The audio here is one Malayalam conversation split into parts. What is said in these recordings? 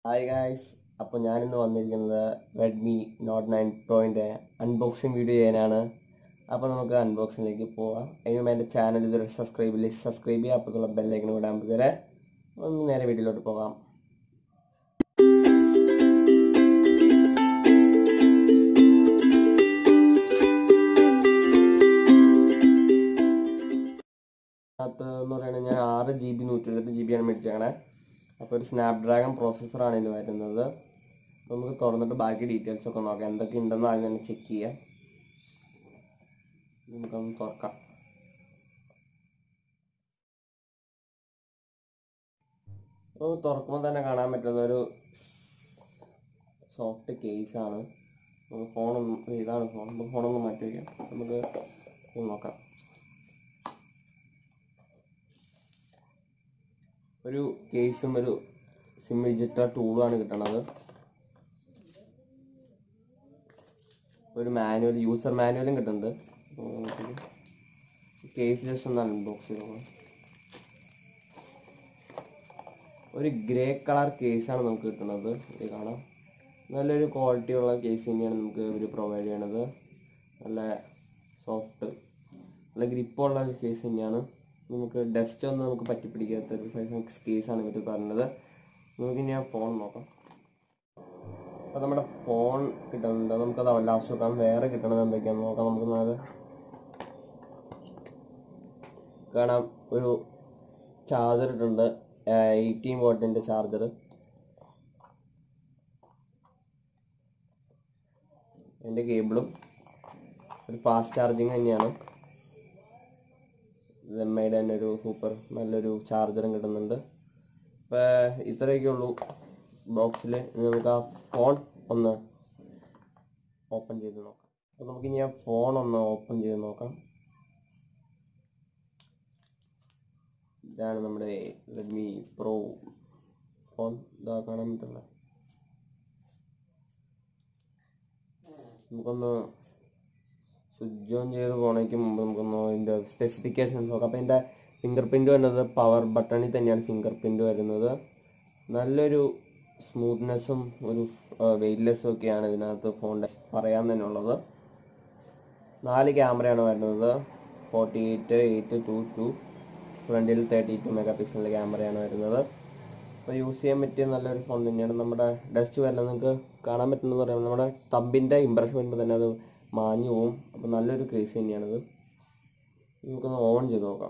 ഹായ് ഗായ്സ് അപ്പോൾ ഞാനിന്ന് വന്നിരിക്കുന്നത് റെഡ്മി നോട്ട് നയൻ പ്രോയിൻ്റെ അൺബോക്സിങ് വീഡിയോ ചെയ്യാനാണ് അപ്പോൾ നമുക്ക് അൺബോക്സിങ്ങിലേക്ക് പോവാം അതിന് മുമ്പ് എൻ്റെ ചാനൽ ഇതുവരെ സബ്സ്ക്രൈബ് ഇല്ല സബ്സ്ക്രൈബ് ചെയ്യുക അപ്പോഴത്തുള്ള ബെല്ലൈക്കൺ വിടാൻ വരെ ഒന്ന് നേരെ വീഡിയോയിലോട്ട് പോകാം അതിനകത്ത് എന്ന് പറയുന്നത് ഞാൻ ആറ് ജി ബി നൂറ്റി എഴുപത്തി ജി ബി ആണ് മേടിച്ചേക്കണേ അപ്പോൾ ഒരു സ്നാപ്ഡ്രാഗൺ പ്രോസസ്സറാണ് ഇതിൽ വരുന്നത് അപ്പോൾ നമുക്ക് തുറന്നിട്ട് ബാക്കി ഡീറ്റെയിൽസ് ഒക്കെ നോക്കാം എന്തൊക്കെ ഉണ്ടെന്ന് ആദ്യം തന്നെ ചെക്ക് ചെയ്യാം നമുക്കൊന്ന് തുറക്കാം അപ്പോൾ തുറക്കുമ്പോൾ തന്നെ കാണാൻ പറ്റുന്ന ഒരു സോഫ്റ്റ് കേസാണ് നമുക്ക് ഫോണൊന്നും ഇതാണ് ഫോൺ നമുക്ക് ഫോണൊന്നും മാറ്റി വയ്ക്കാം നമുക്ക് ഇത് നോക്കാം ഒരു കേസും ഒരു സിം വിജിറ്റർ ടൂളുമാണ് കിട്ടണത് ഒരു മാനുവൽ യൂസർ മാനുവലും കിട്ടുന്നുണ്ട് കേസ് ജസ്റ്റ് ഒന്ന് അൺബോക്സ് ചെയ്ത് നോക്കാം ഒരു ഗ്രേ കളർ കേസാണ് നമുക്ക് കിട്ടുന്നത് ഇത് കാണാം നല്ലൊരു ക്വാളിറ്റി ഉള്ള കേസ് തന്നെയാണ് നമുക്ക് ഇവർ പ്രൊവൈഡ് ചെയ്യണത് നല്ല സോഫ്റ്റ് നല്ല ഗ്രിപ്പുള്ള കേസ് തന്നെയാണ് നമുക്ക് ഡസ്റ്റ് ഒന്നും നമുക്ക് പറ്റിപ്പിടിക്കാത്ത ഒരു സൈസ് കേസാണ് ഇവർ പറഞ്ഞത് നമുക്ക് ഇനി ആ ഫോൺ നോക്കാം അപ്പോൾ നമ്മുടെ ഫോൺ കിട്ടുന്നുണ്ട് നമുക്കത് ലാസ്റ്റ് നോക്കാം വേറെ കിട്ടണത് എന്തൊക്കെയാണെന്ന് നോക്കാം നമുക്ക് നാല് കാണാം ഒരു ചാർജർ ഇട്ടുണ്ട് എയ്റ്റീൻ വോട്ടിൻ്റെ ചാർജർ എൻ്റെ കേബിളും ഒരു ഫാസ്റ്റ് ചാർജിങ് തന്നെയാണ് എം ഐയുടെ തന്നെ ഒരു സൂപ്പർ നല്ലൊരു ചാർജറും കിട്ടുന്നുണ്ട് അപ്പോൾ ഇത്രയൊക്കെ ഉള്ളൂ ബോക്സിൽ നമുക്ക് ആ ഫോൺ ഒന്ന് ഓപ്പൺ ചെയ്ത് നോക്കാം അപ്പോൾ നമുക്കിനി ആ ഫോൺ ഒന്ന് ഓപ്പൺ ചെയ്ത് നോക്കാം ഇതാണ് നമ്മുടെ റെഡ്മി പ്രോ ഫോൺ ഇതാ കാണാൻ പറ്റുള്ള നമുക്കൊന്ന് സ്വിച്ച് ഓൺ ചെയ്ത് പോണേക്ക് മുമ്പ് നമുക്കൊന്ന് അതിൻ്റെ സ്പെസിഫിക്കേഷൻസ് നോക്കാം അപ്പോൾ ഇതിൻ്റെ ഫിംഗർ പ്രിൻ്റ് വരുന്നത് പവർ ബട്ടണിൽ തന്നെയാണ് ഫിംഗർ പ്രിൻ്റ് വരുന്നത് നല്ലൊരു സ്മൂത്ത്നെസ്സും ഒരു വെയിറ്റ്ലെസ്സും ഒക്കെയാണ് ഇതിനകത്ത് ഫോണിൻ്റെ പറയാൻ തന്നെ ഉള്ളത് നാല് ക്യാമറയാണ് വരുന്നത് forty eight eight two two ഫ്രണ്ടിൽ തേർട്ടി ടു മെഗാ പിക്സലിൻ്റെ ക്യാമറയാണ് വരുന്നത് അപ്പോൾ യൂസ് ചെയ്യാൻ പറ്റിയ നല്ലൊരു ഫോൺ തന്നെയാണ് നമ്മുടെ ഡസ്റ്റ് വരുന്നത് നിങ്ങൾക്ക് കാണാൻ പറ്റുന്നത് പറയുമ്പോൾ നമ്മുടെ തമ്പിൻ്റെ ഇമ്പ്രഷൻ വരുമ്പോൾ തന്നെ അത് മാഞ്ഞു പോവും അപ്പോൾ നല്ലൊരു കേസ് തന്നെയാണിത് നമുക്കൊന്ന് ഓൺ ചെയ്ത് നോക്കാം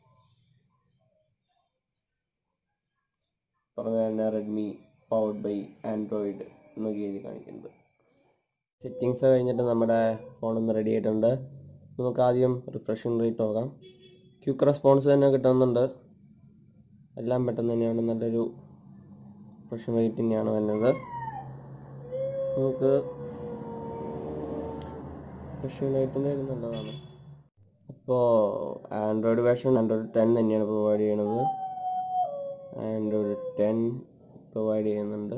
പറഞ്ഞ തന്നെ റെഡ്മി പവർഡ് ബൈ ആൻഡ്രോയിഡ് എന്നൊക്കെ എഴുതി കാണിക്കുന്നുണ്ട് സെറ്റിങ്സ് കഴിഞ്ഞിട്ട് നമ്മുടെ ഫോൺ ഒന്ന് റെഡി ആയിട്ടുണ്ട് നമുക്ക് ആദ്യം റിഫ്രഷിംഗ് റേറ്റ് നോക്കാം ക്യുക്ക് റെസ്പോൺസ് തന്നെ കിട്ടുന്നുണ്ട് എല്ലാം പെട്ടെന്ന് തന്നെയാണ് നല്ലൊരു റിഫ്രഷിംഗ് റേറ്റ് തന്നെയാണ് വരുന്നത് നമുക്ക് റിഫ്രഷിംഗ് റേറ്റിൻ്റെ നല്ലതാണ് അപ്പോൾ ആൻഡ്രോയിഡ് വേർഷൻ ആൻഡ്രോയിഡ് ടെൻ തന്നെയാണ് പ്രൊവൈഡ് ചെയ്യണത് ആൻഡ്രോയിഡ് ടെൻ പ്രൊവൈഡ് ചെയ്യുന്നുണ്ട്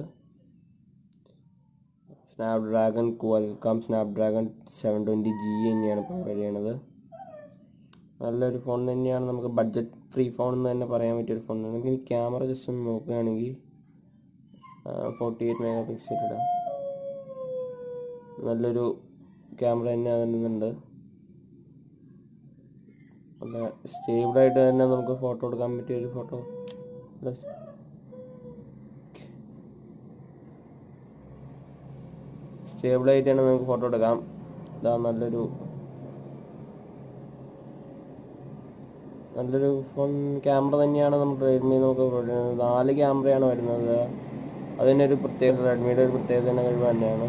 Snapdragon Qualcomm Snapdragon seven twenty G തന്നെയാണ് പ്രൊവൈഡ് ചെയ്യണത് നല്ലൊരു ഫോൺ തന്നെയാണ് നമുക്ക് ബഡ്ജറ്റ് ഫ്രീ ഫോൺ എന്ന് തന്നെ പറയാൻ പറ്റിയൊരു ഫോൺ നമുക്ക് ഇനി ക്യാമറ ജസ്റ്റ് ഒന്ന് നോക്കുകയാണെങ്കിൽ ഫോർട്ടി എയ്റ്റ് മെഗാ പിക്സൽ ഇടാം നല്ലൊരു ക്യാമറ തന്നെ അതിനുണ്ട് നല്ല സ്റ്റേബിളായിട്ട് തന്നെ നമുക്ക് ഫോട്ടോ എടുക്കാൻ പറ്റിയ ഒരു ഫോട്ടോ സ്റ്റേബിളായിട്ട് തന്നെ നമുക്ക് ഫോട്ടോ എടുക്കാം ഇതാ നല്ലൊരു നല്ലൊരു ഫോൺ ക്യാമറ തന്നെയാണ് നമ്മുടെ റെഡ്മി നമുക്ക് പ്രൊവൈഡ് നാല് ക്യാമറയാണ് വരുന്നത് അതിൻ്റെ ഒരു പ്രത്യേകത റെഡ്മിയുടെ ഒരു പ്രത്യേകത തന്നെ കഴിവ് തന്നെയാണ്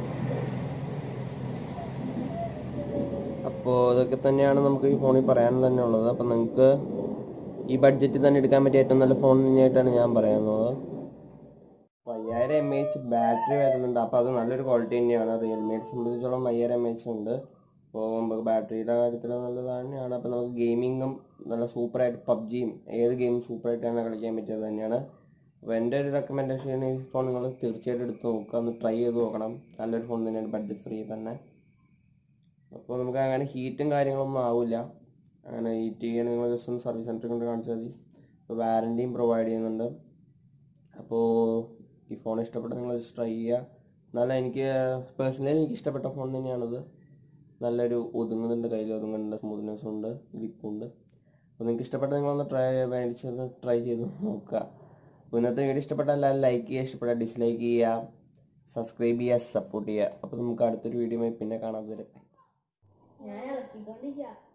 അപ്പോൾ ഇതൊക്കെ തന്നെയാണ് നമുക്ക് ഈ ഫോണിൽ പറയാൻ തന്നെ ഉള്ളത് അപ്പം നിങ്ങൾക്ക് ഈ ബഡ്ജറ്റിൽ തന്നെ എടുക്കാൻ പറ്റിയ ഏറ്റവും നല്ല ഫോൺ തന്നെയായിട്ടാണ് ഞാൻ പറയുന്നത് അപ്പോൾ അയ്യായിരം എം എച്ച് ബാറ്ററി വരുന്നുണ്ട് അപ്പോൾ അത് നല്ലൊരു ക്വാളിറ്റി തന്നെയാണ് റിയൽമിയെ സംബന്ധിച്ചോളം അയ്യായിരം എം എച്ച് ഉണ്ട് അപ്പോൾ നമുക്ക് ബാറ്ററിയുടെ കാര്യത്തിൽ നല്ലത് തന്നെയാണ് അപ്പോൾ നമുക്ക് ഗെയിമിങ്ങും നല്ല സൂപ്പറായിട്ട് പബ്ജിയും ഏത് ഗെയിമും സൂപ്പറായിട്ടാണ് കളിക്കാൻ പറ്റിയത് തന്നെയാണ് അപ്പോൾ എൻ്റെ ഒരു റെക്കമെൻഡേഷൻ ഈ ഫോൺ നിങ്ങൾ തീർച്ചയായിട്ടും എടുത്ത് നോക്കുക ഒന്ന് ട്രൈ ചെയ്ത് നോക്കണം നല്ലൊരു ഫോൺ തന്നെയാണ് ബഡ്ജറ്റ് ഫ്രീ തന്നെ അപ്പോൾ നമുക്ക് അങ്ങനെ ഹീറ്റും കാര്യങ്ങളൊന്നും ആവില്ല അങ്ങനെ ഹീറ്റ് ചെയ്യാൻ നിങ്ങൾ ജസ്റ്റ് ഒന്ന് സർവീസ് സെൻറ്ററിൽ കൊണ്ട് കാണിച്ചാൽ മതി അപ്പോൾ വാറൻറ്റിയും പ്രൊവൈഡ് ചെയ്യുന്നുണ്ട് അപ്പോൾ ഈ ഫോൺ ഇഷ്ടപ്പെട്ട നിങ്ങൾ ട്രൈ ചെയ്യുക നല്ല എനിക്ക് പേഴ്സണലി എനിക്ക് ഇഷ്ടപ്പെട്ട ഫോൺ തന്നെയാണിത് നല്ലൊരു ഒതുങ്ങുന്നുണ്ട് കയ്യിൽ ഒതുങ്ങുന്നുണ്ട് സ്മൂത്ത്നെസ് ഉണ്ട് ഗ്രിപ്പുണ്ട് അപ്പോൾ നിങ്ങൾക്ക് ഇഷ്ടപ്പെട്ട നിങ്ങളൊന്ന് ട്രൈ മേടിച്ചത് ട്രൈ ചെയ്ത് നോക്കുക അപ്പോൾ ഇന്നത്തെ വീഡിയോ ഇഷ്ടപ്പെട്ടാൽ എല്ലാവരും ലൈക്ക് ചെയ്യുക ഇഷ്ടപ്പെട്ടാൽ ഡിസ്ലൈക്ക് ചെയ്യുക സബ്സ്ക്രൈബ് ചെയ്യുക സപ്പോർട്ട് ചെയ്യുക അപ്പോൾ നമുക്ക് അടുത്തൊരു വീഡിയോയുമായി പിന്നെ കാണാൻ വരെ ഞാൻ ഇളക്കിക്കൊണ്ടിരിക്കാം